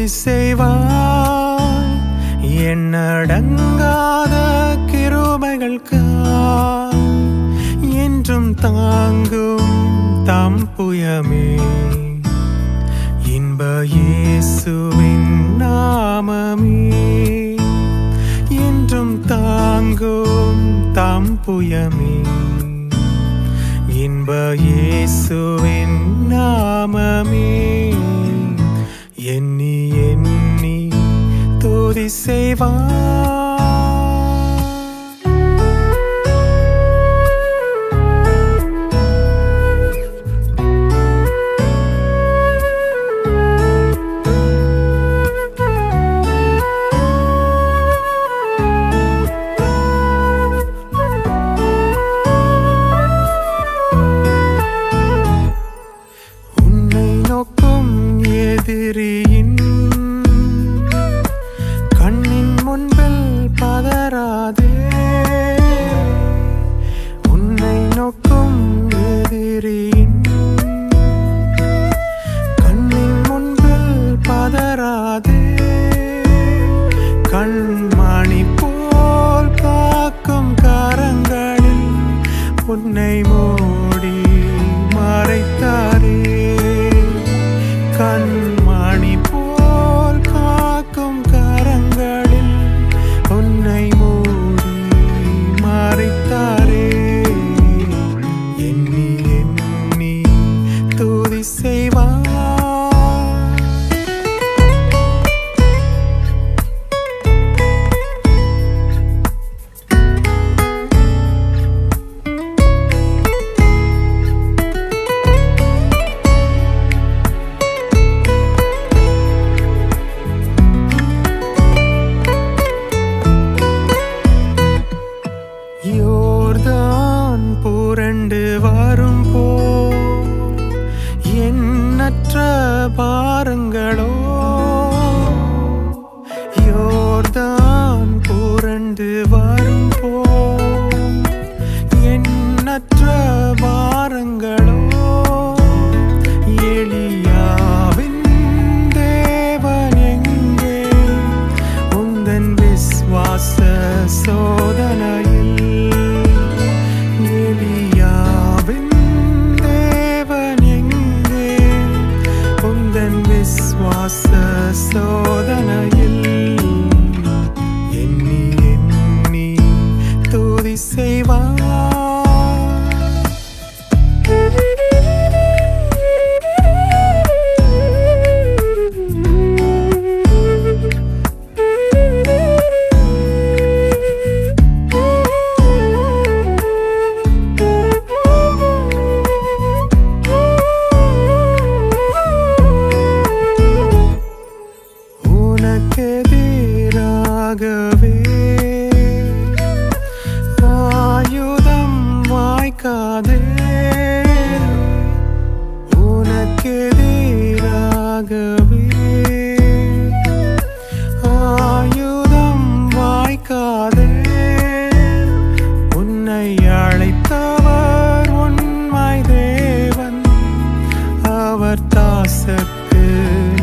செய்வாய் எண்ணடங்காத கிருபைகளுக்காய் என்றும் தாங்கும் தம்புயமே இன்ப இயேசுவின் நாமமே என்றும் தாங்கும் தம்புயமே இன்ப இயேசுவின் நாமமே எண்ணி எண்ணி துதி செய்வார் உன்னை நோக்கும் எதிரியின் கண்ணின் முன்பில் பதறாதே உன்னை நோக்கும் எதிரியின் கண்ணின் முன்பில் பதறாதே கண்மணி போல் காக்கும் கரங்களில் உன்னை மூடி மறைத்தாரே கண்மணி போல் காக்கும் கரங்களில் உன்னை மூடி மறைத்தாரே எண்ணி எண்ணி துதி செய்வார் யோர்தான் புரண்டு வரும் போ எண்ணற்ற பாரங்களோ யோர்தான் புரண்டு வரும் போ எண்ணற்ற பாரங்களோ எலியாவின் தேவன் எங்கே உந்தன் விஸ்வாச சோதனையில் எலியாவின் தேவன் எங்கே உந்தன் விஸ்வாச சோதனையில் எண்ணி எண்ணி துதி செய்வார் உனக்கெதிராகவே ஆயுதம் வாய்க்காதே உனக்கெதிராகவே ஆயுதம் வாய்க்காதே உன்னை அழைத்தவர் உண்மை தேவன் அவர் தாசர்க்கு